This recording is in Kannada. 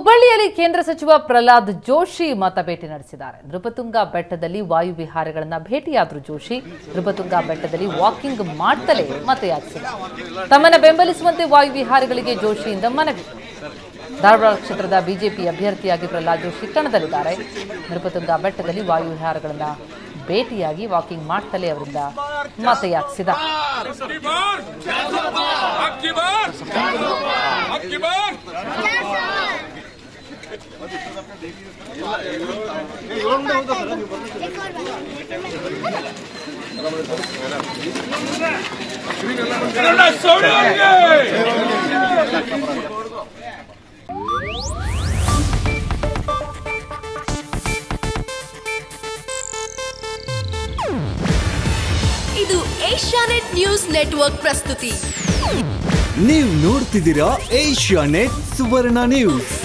ಹುಬ್ಬಳ್ಳಿಯಲ್ಲಿ ಕೇಂದ್ರ ಸಚಿವ ಪ್ರಹ್ಲಾದ್ ಜೋಶಿ ಮತ ಭೇಟಿ ನಡೆಸಿದ್ದಾರೆ ನೃಪತುಂಗ ಬೆಟ್ಟದಲ್ಲಿ ವಾಯು ವಿಹಾರಗಳನ್ನ ಭೇಟಿಯಾದ್ರು ಜೋಶಿ ನೃಪತುಂಗ ಬೆಟ್ಟದಲ್ಲಿ ವಾಕಿಂಗ್ ಮಾಡ್ತಲೇ ಮತಯಾಚಿಸಿದರು ತಮ್ಮನ್ನ ಬೆಂಬಲಿಸುವಂತೆ ವಾಯು ವಿಹಾರಗಳಿಗೆ ಜೋಶಿಯಿಂದ ಮನವಿ ಧಾರವಾಡ ಕ್ಷೇತ್ರದ ಬಿಜೆಪಿ ಅಭ್ಯರ್ಥಿಯಾಗಿ ಪ್ರಹ್ಲಾದ್ ಜೋಶಿ ಕಣದಲ್ಲಿದ್ದಾರೆ ನೃಪತುಂಗ ಬೆಟ್ಟದಲ್ಲಿ ವಾಯು ವಿಹಾರಗಳನ್ನ ಭೇಟಿಯಾಗಿ ವಾಕಿಂಗ್ ಮಾಡ್ತಲೇ ಅವರಿಂದ ಮತಯಾಚಿಸಿದ आपकी बार आपकी बार आपकी बार ಕನ್ನಡ ಸೌಂಡ್ ಇದು ಏಷ್ಯಾನೆಟ್ ನ್ಯೂಸ್ ನೆಟ್ವರ್ಕ್ ಪ್ರಸ್ತುತಿ ನೀವು ನೋಡ್ತಿದ್ದೀರಾ ಏಷ್ಯಾ ನೆಟ್ ಸುವರ್ಣ ನ್ಯೂಸ್